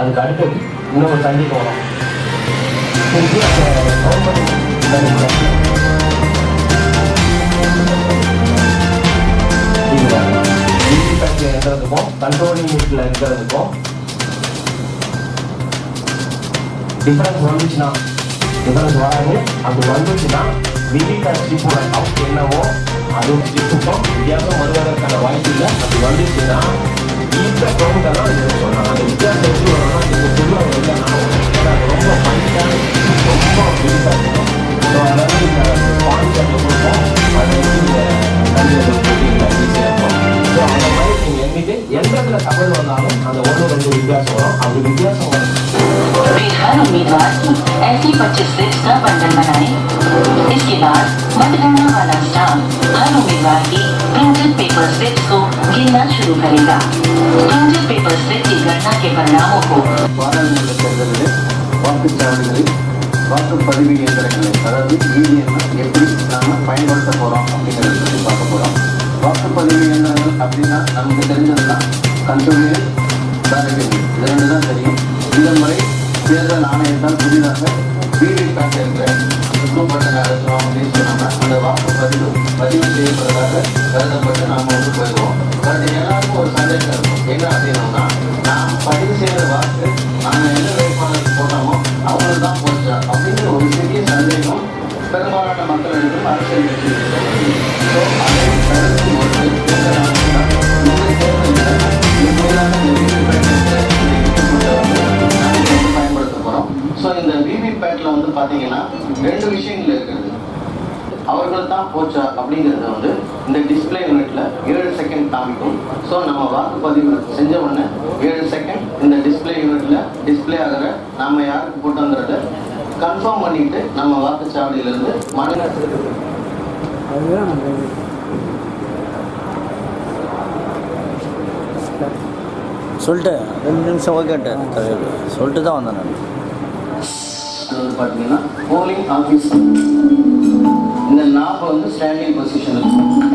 அதுக்கு அடுத்தது இன்னொரு சந்திக்க வரும் இது அந்த கவர்மெண்ட் இருக்கிறதுக்கும் கண்ட்ரோலிங் யூனிட்ல இருக்கிறதுக்கும் டிஃபரன்ஸ் வந்துச்சுன்னா டிஃபரன்ஸ் வராது அப்படி வந்துச்சுன்னா விவிபேட் ஸ்லிப்போட கவுண்ட் என்னவோ அது ஸ்லிப்புக்கும் வித்தியாசம் வருவதற்கான வாய்ப்பு இல்லை அப்படி வந்துச்சுன்னா இந்த கவுண்ட் எல்லாம் இது சொன்னாங்க அந்த வித்தியாசம் எப்படி வரும்னா நீங்க சொல்ல இல்லை ஏன்னா அது ரொம்ப ஃபைனான ரொம்ப பெருசாக இருக்கும் ஸோ அதாவது இந்த பாயிண்ட் அங்கே கொடுப்போம் அது வந்து இந்த கல்வியில் போட்டியில் ஈஸியாக இருக்கும் ஸோ அந்த மாதிரி நீங்கள் எண்ணிட்டு எந்த இடத்துல தகவல் வந்தாலும் அந்த ஒன்று ரெண்டு வித்தியாசம் வரும் அப்படி வித்தியாசம் வரும் फिर हर उम्मीदवार की ऐसी 25 स्लिप्स का बंडल बनाए इसके बाद मतगणना वाला स्टाफ हर उम्मीदवार की प्रिंटेड पेपर स्लिप्स को गिनना शुरू करेगा प्रिंटेड पेपर स्लिप की गणना के परिणामों को பாராளுமன்ற தேர்தலில் வாக்குச்சாவடிகளில் வாக்குப்பதிவு இயந்திரங்களை அதாவது இவிஎம் எப்படி நாம பயன்படுத்த போறோம் அப்படிங்கிறத பற்றி பார்க்க போறோம் வாக்குப்பதிவு இயந்திரங்கள் அப்படின்னா நமக்கு தெரிஞ்சதுதான் கண்ட்ரோலில் பேலட் இது ரெண்டு தான் தெரியும் இந்த முறை தேர்தல் ஆணையத்தால் புதிதாக விவிபேட் இருக்கிற சுற்றுப்பட்ட நடத்துறோம் அப்படின்னு சொன்னோம்னா அந்த வாக்குப்பதிவு பதிவு செய்யப்படுறதாக கருதப்பட்டு நாம வந்து போயிடுவோம் பட் எல்லாருக்கும் ஒரு சந்தேகம் இருக்கும் என்ன அப்படின்னோம்னா நாம் பதிவு செய்கிற வாக்கு நாம எந்த வேட்பாளருக்கு போட்டோமோ அவங்களுக்கு தான் போச்சா அப்படிங்கிற ஒரு சிறிய சந்தேகம் பெரும்பாலான மக்களிடம் அரசியல் கட்சிகளுக்கு ஸோ அதை தடுக்கும் ஒரு தேர்தல் ஆணையம் இந்த தேர்தலில் முறையான பயன்படுத்த போகிறோம் ஸோ இந்த விவிபேட்டில் வந்து பார்த்தீங்கன்னா ரெண்டு விஷயங்கள் இருக்குது அவர்கள் தான் போச்சா அப்படிங்கிறத வந்து இந்த டிஸ்பிளே யூனிட்ல ஏழு செகண்ட் காமிக்கும் ஸோ நம்ம வாக்குப்பதிவு செஞ்ச உடனே ஏழு செகண்ட் இந்த டிஸ்பிளே யூனிட்ல டிஸ்பிளே ஆகிற நம்ம யாருக்கு போட்டோங்கிறத கன்ஃபார்ம் பண்ணிட்டு நம்ம வாக்குச்சாவடியிலிருந்து மாநில சொல்லிட்டேன் ரெண்டு நிமிஷம் ஓகேட்டேன் சொல்லிட்டு தான் வந்தேன் நான் அது வந்து பார்த்தீங்கன்னா போலிங் ஆஃபீஸ் இந்த நாப் வந்து ஸ்டாண்டிங் பொசிஷன்